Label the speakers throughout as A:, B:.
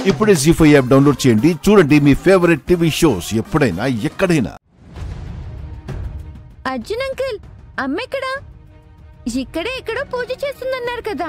A: ఇప్పుడే G five app download చేయండి చూడండి మీ ఫేవరెట్ టీవీ షోస్ ఎప్పుడైనా ఎక్కడైనా
B: అర్జున్ అంకుల్ అమ్మెక్కడా ఇక్కడే ఎక్కడో పూజ చేస్తుందన్నారు కదా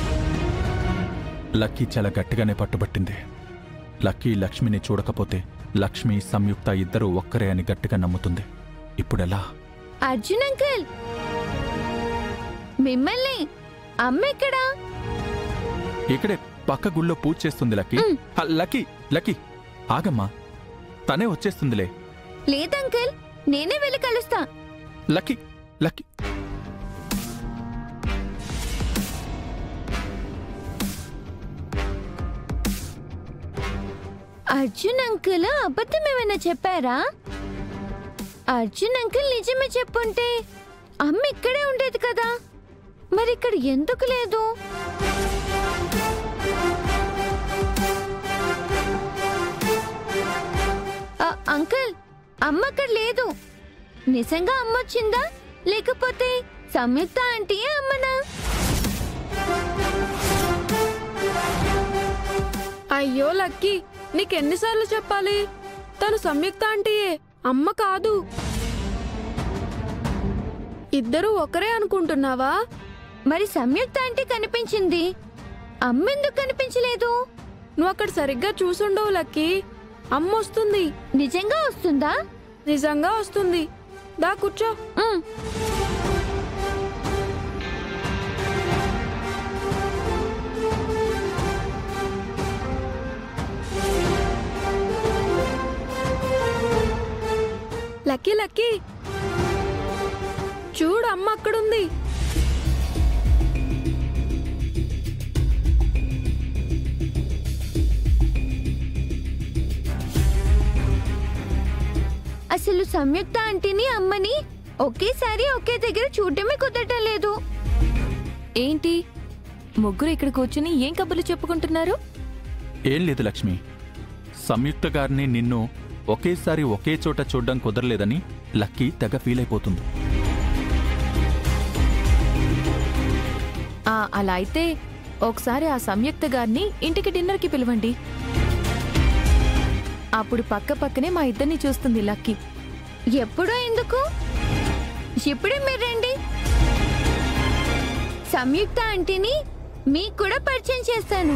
C: లక్కీ చాలా గట్టిగానే పట్టుబట్టింది లక్కీ లక్ష్మిని చూడకపోతే లక్ష్మి సంయుక్త ఇద్దరూ ఒక్కరే అని గట్టిగా నమ్ముతుంది ఇప్పుడెలా
B: అర్జున్ అంకుల్ మిమ్మల్ని అమ్మెక్కడా
C: ఇక్కడే పక్క గుళ్ళో పూజ చేస్తుంది లక్కీ హ, లక్కీ లక్కీ ఆగమ్మా తనే వచ్చేస్తుందిలే
B: లేదంకుల్ నేనే వెళ్ళి కలుస్తా
C: లక్కీ లక్కీ
B: అర్జున్ అంకుల్ అబద్ధం ఏమైనా చెప్పారా అర్జున్ అంకుల్ నిజమే చెప్పుంటే అమ్మ ఇక్కడే ఉండేది కదా మరి ఇక్కడ ఎందుకు లేదు ఆ, అంకుల్ అమ్మ అక్కడ లేదు నిజంగా అమ్మ వచ్చిందా లేకపోతే సంయుక్త ఆంటీయే అమ్మనా
D: అయ్యో లక్కీ నీకెన్నిసార్లు చెప్పాలి తను సంయుక్త ఆంటీయే అమ్మ కాదు ఇద్దరూ ఒకరే అనుకుంటున్నావా
B: మరి సంయుక్త ఆంటీ కనిపించింది అమ్మెందుకు కనిపించలేదు
D: నువ్వు అక్కడ సరిగ్గా చూసుండవు లక్కీ అమ్మ వస్తుంది
B: నిజంగా వస్తుందా
D: నిజంగా వస్తుంది దా కూర్చో
B: ఉమ్.
D: లక్కీ లక్కీ చూడు అమ్మ అక్కడుంది
B: అసలు సంయుక్త ఆంటీని అమ్మని ఒకేసారి ఒకే దగ్గర చూడటమే కుదరటం లేదు
E: ఏంటి ముగ్గురు ఇక్కడ కూర్చుని ఏం కబుర్లు చెప్పుకుంటున్నారు
C: ఏం లేదు లక్ష్మి సంయుక్త గారిని నిన్ను ఒకేసారి ఒకే చోట చూడ్డం కుదరలేదని లక్కీ తెగ ఫీల్ అయిపోతుంది
E: ఆ, అలా అయితే ఒకసారి ఆ సంయుక్త గారిని ఇంటికి డిన్నర్కి పిలవండి అప్పుడు పక్క పక్కనే మా ఇద్దరిని చూస్తుంది లక్కీ
B: ఎప్పుడో ఎందుకు ఇప్పుడే మీరు రండి సంయుక్త ఆంటీని మీకు కూడా పరిచయం చేస్తాను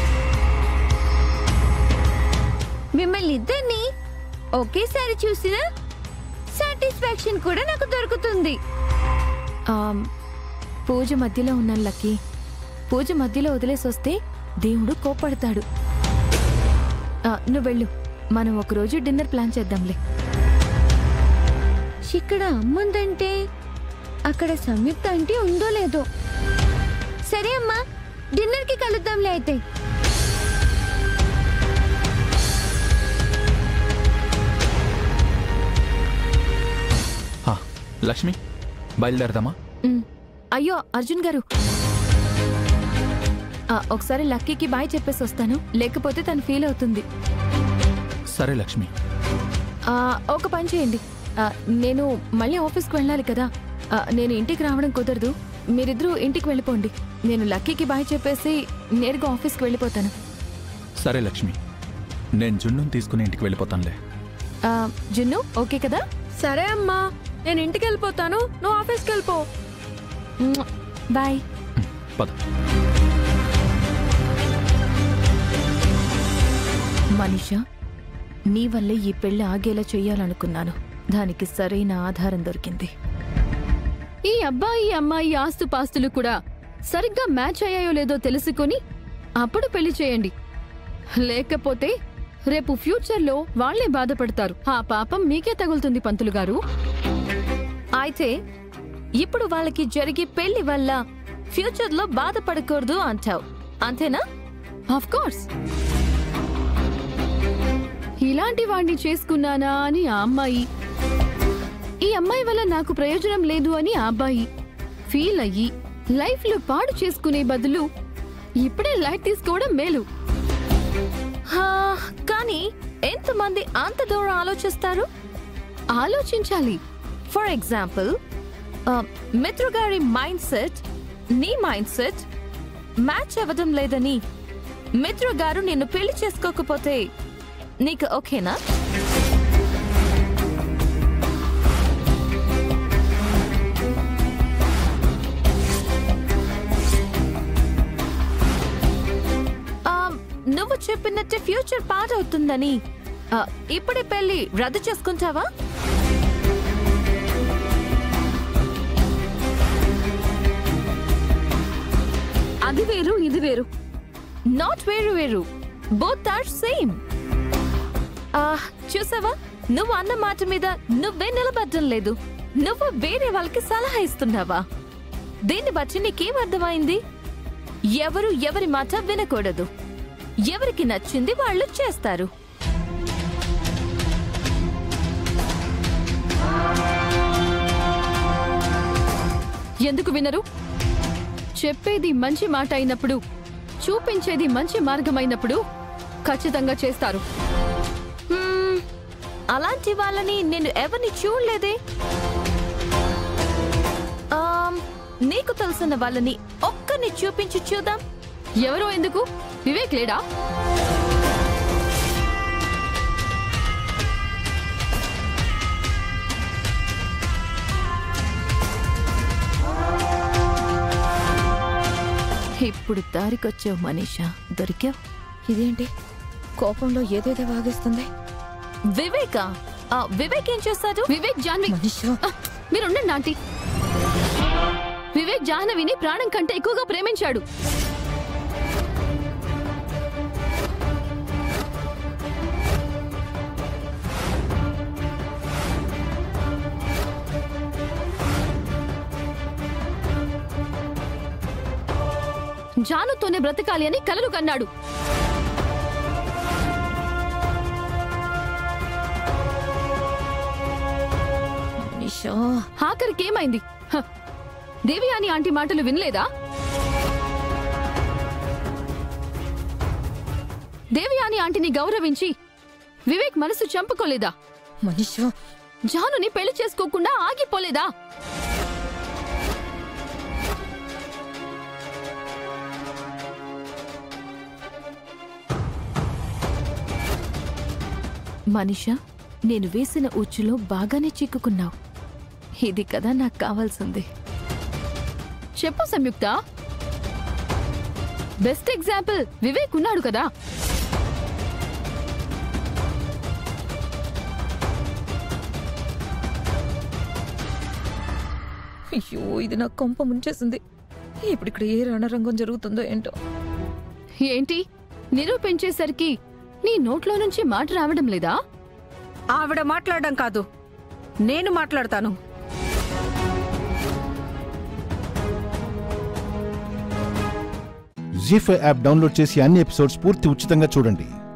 B: మిమ్మల్ని ఇద్దరిని ఒకేసారి చూసిన సాటిస్ఫాక్షన్ కూడా నాకు దొరుకుతుంది
E: ఆమ్, పూజ మధ్యలో ఉన్నాను లక్కీ పూజ మధ్యలో వదిలేసి వస్తే దేవుడు కోపడతాడు ఆ, నువ్వు వెళ్ళు మనం ఒకరోజు డిన్నర్ ప్లాన్ చేద్దాంలే
B: ఇక్కడ అమ్ముందంటే అక్కడ సంయుక్త ఆంటీ ఉందో లేదో సరే అమ్మా డిన్నర్కి కలుద్దాంలే అయితే
C: హా, లక్ష్మి బయలుదేరదామా
E: ఉమ్. అయ్యో అర్జున్ గారు ఆ, ఒకసారి లక్కీకి బాయ్ చెప్పేసి వస్తాను లేకపోతే తను ఫీల్ అవుతుంది
C: సరే లక్ష్మి
E: ఆ, ఒక పని చేయండి ఆ, నేను మళ్ళీ ఆఫీస్కి వెళ్ళాలి కదా ఆ, నేను ఇంటికి రావడం కుదరదు మీరిద్దరూ ఇంటికి వెళ్ళిపోండి నేను లక్కీకి బాయ్ చెప్పేసి నేరుగా ఆఫీస్కి వెళ్ళిపోతాను
C: సరే లక్ష్మి నేను జున్నుని తీసుకుని ఇంటికి వెళ్ళిపోతానులే
E: ఆ, జున్ను ఓకే కదా
D: సరే అమ్మా నేను ఇంటికి వెళ్ళిపోతాను నువ్వు ఆఫీస్కి వెళ్ళిపో
E: మ్మ్. బాయ్
C: పద
E: మనీషా నీ వల్లే ఈ పెళ్లి ఆగేలా చెయ్యాలనుకున్నాను దానికి సరైన ఆధారం దొరికింది
F: ఈ అబ్బాయి అమ్మాయి ఆస్తుపాస్తులు కూడా సరిగ్గా మ్యాచ్ అయ్యాయో లేదో తెలుసుకొని అప్పుడు పెళ్లి చేయండి లేకపోతే రేపు ఫ్యూచర్లో వాళ్లే బాధపడతారు ఆ పాపం మీకే తగులుతుంది పంతులు గారు
E: అయితే ఇప్పుడు వాళ్ళకి జరిగే పెళ్లి వల్ల ఫ్యూచర్లో బాధపడకూడదు అంటావు అంతేనా
F: ఆఫ్ కోర్స్ ఇలాంటి వాణ్ణి చేసుకున్నానా అని ఆ అమ్మాయి ఈ అమ్మాయి వల్ల నాకు ప్రయోజనం లేదు అని ఆ అబ్బాయి ఫీల్ అయ్యి లైఫ్ లో పాడు చేసుకునే బదులు ఇప్పుడే లైట్ తీసుకోవడం మేలు
E: హా, కానీ ఎంతమంది అంత దూరం ఆలోచిస్తారు
F: ఆలోచించాలి
E: ఫర్ ఎగ్జాంపుల్ మిత్రుగారి మైండ్ సెట్ నీ మైండ్ సెట్ మ్యాచ్ అవ్వడం లేదని
B: మిత్రు గారు నిన్ను పెళ్లి చేసుకోకపోతే నీకు ఓకేనా ఆ, నువ్వు చెప్పినట్టే ఫ్యూచర్ పాడవుతుందని ఆ, ఇప్పుడే పెళ్లి రద్దు చేసుకుంటావా
F: అది వేరు ఇది వేరు
B: నాట్ వేరు వేరు బోత్ ఆర్ సేమ్ చూసావా నువ్వు అన్న మాట మీద నువ్వే నిలబడడం లేదు నువ్వు వేరే వాళ్ళకి సలహా ఇస్తున్నావా దీన్ని బట్టి నీకేం అర్థమైంది ఎవరు ఎవరి మాట వినకూడదు ఎవరికి నచ్చింది వాళ్ళు చేస్తారు
F: ఎందుకు వినరు చెప్పేది మంచి మాట అయినప్పుడు చూపించేది మంచి మార్గమైనప్పుడు ఖచ్చితంగా చేస్తారు
B: హ్మ్, అలాంటి వాళ్ళని నేను ఎవరిని చూడలేదే ఆమ్, నీకు తెలిసిన వాళ్ళని ఒక్కరిని చూపించి చూద్దాం
F: ఎవరో ఎందుకు వివేక్ లేడా
B: ఇప్పుడు దారికొచ్చావు మనీషా దొరికావు
E: ఇదేంటి కోపంలో ఏదేదో వాగేస్తుంది
B: వివేకా ఆ, వివేక్ ఏం చేస్తాడు
F: వివేక్ జాన్వి
E: మనిషి
F: ఆ, మీరుండండి ఆంటీ వివేక్ జాహ్నవిని ప్రాణం కంటే ఎక్కువగా ప్రేమించాడు జానుతోనే బ్రతకాలి అని కలలు కన్నాడు
E: మనిషా
F: ఆఖరికి ఏమైంది హ, దేవయాని ఆంటీ మాటలు వినలేదా దేవయాని ఆంటీని గౌరవించి వివేక్ మనసు చంపుకోలేదా
E: మనిషా
F: జానుని పెళ్లి చేసుకోకుండా ఆగిపోలేదా
B: మనీషా నేను వేసిన ఉచ్చులో బాగానే చిక్కుకున్నావు ఇది కదా నాకు కావాల్సింది
F: చెప్పు సంయుక్త బెస్ట్ ఎగ్జాంపుల్ వివేక్ ఉన్నాడు కదా
E: అయ్యో ఇది నాకు కొంప ముంచేసింది ఇప్పుడు ఇక్కడ ఏ రణరంగం జరుగుతుందో ఏంటో
F: ఏంటి నిరూపించేసరికి నీ నోట్లో నుంచి మాట రావడం లేదా
G: ఆవిడ మాట్లాడడం కాదు నేను మాట్లాడతాను
A: జీ ఫైవ్ యాప్ డౌన్లోడ్ చేసి అన్ని ఎపిసోడ్స్ పూర్తి ఉచితంగా చూడండి